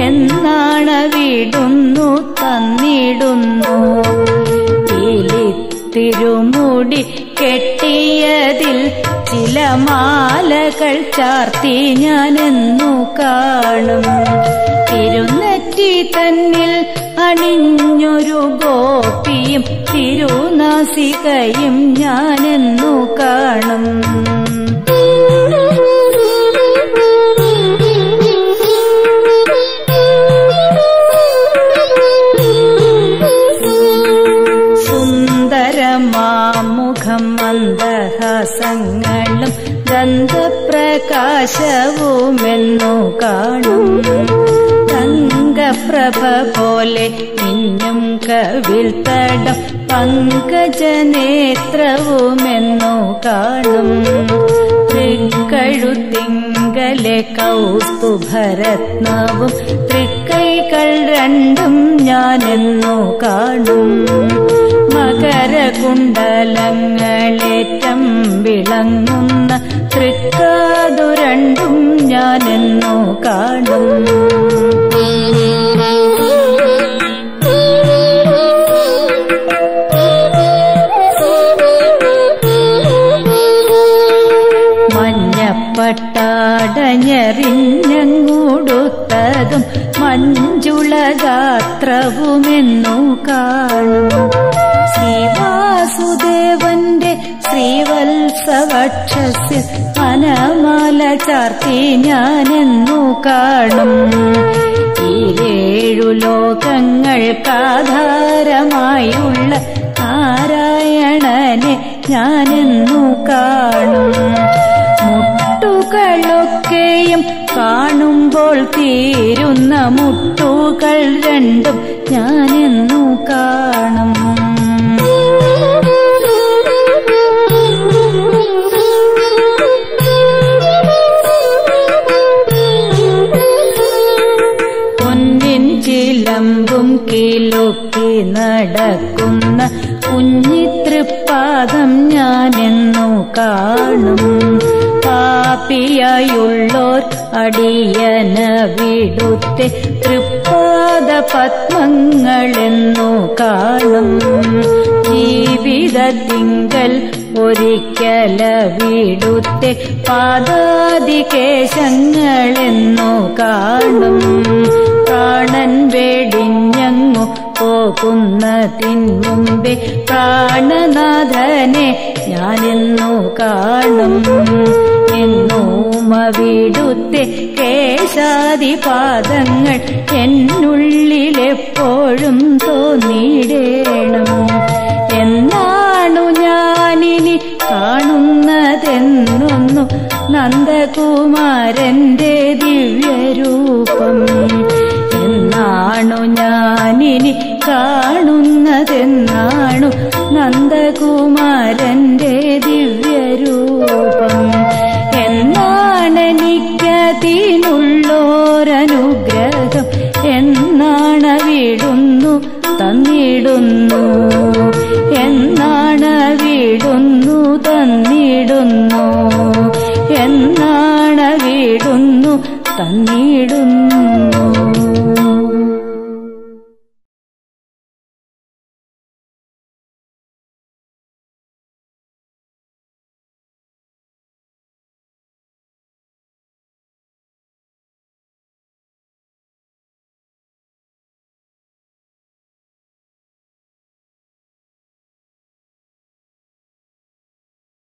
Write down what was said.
എന്നാണവിടുന്നു തന്നിടുന്നു തിരുമുടി കെട്ടിയതിൽ ചില മാലകൾ ചാർത്തി ഞാനെന്നു കാണും തിരുനെറ്റി തന്നിൽ അണിഞ്ഞൊരു ഗോപിയും തിരുനാസികയും ഞാനെന്നു കാണും സുന്ദരമാമുഖം മന്ദഹാസങ്ങളും ഗന്ധപ്രകാശവുമെന്നു കാണും തങ്കപ്രഭ പോലെ മിന്നും കവിൽ തടം പങ്കജനേത്രവുമെന്നു കാണും തൃക്കഴുത്തിങ്കലെ കൗസ്തുഭരത്നവും തൃക്കൈകൾ രണ്ടും ഞാനെന്നു കാണും മകരകുണ്ടലങ്ങളേറ്റം വിളങ്ങുന്ന തൃക്കാതു രണ്ടും ഞാനെന്നു കാണും മഞ്ഞപ്പട്ടാടഞ്ഞെറിഞ്ഞങ്ങൂടുത്തതും മഞ്ജുളഗാത്രവുമെന്നു കാണും ശ്രീവാസുദേവന്റെ ശ്രീവത്സവക്ഷസിൽ മനമാല ചാർത്തി ഞാനെന്നു കാണും ഈരേഴു ലോകങ്ങൾക്കാധാരമായുള്ള നാരായണനെ ഞാനെന്നു കാണും മുട്ടുകളൊക്കെയും കാണുമ്പോൾ തീരുന്ന മുട്ടുകൾ രണ്ടും ഞാനെന്നു കാണും പൊന്നിൻ ചിലമ്പും കിലുക്കി നടക്കുന്ന കുഞ്ഞിതൃപ്പാദം ഞാനെന്നു കാണും പാപിയായുള്ളോർ അടിയന വിടുത്തെ തൃപ്പാദ പത്മങ്ങളെന്നു കാണും ജീവിതത്തിങ്കൽ ഒരിക്കല വിടുത്തെ പാദാതികേശങ്ങളെന്നു കാണും പ്രാണൻ വെടിഞ്ഞങ്ങു പോകുന്നതിൻ മുമ്പേ പ്രാണനാഥനെ ഞാനെന്നു കാണും എന്നുമവിടുത്തെ കേശാദിപാദങ്ങൾ എന്നുള്ളിലെപ്പോഴും തോന്നിയിടേണം എന്നാണു ഞാനിനി കാണുന്നതെന്നൊന്നു നന്ദകുമാരന്റെ ദിവ്യരൂപം എന്നാണു ഞാനിനി കാണുന്നതെന്നാണു നന്ദകുമാരന്റെ ദിവ്യ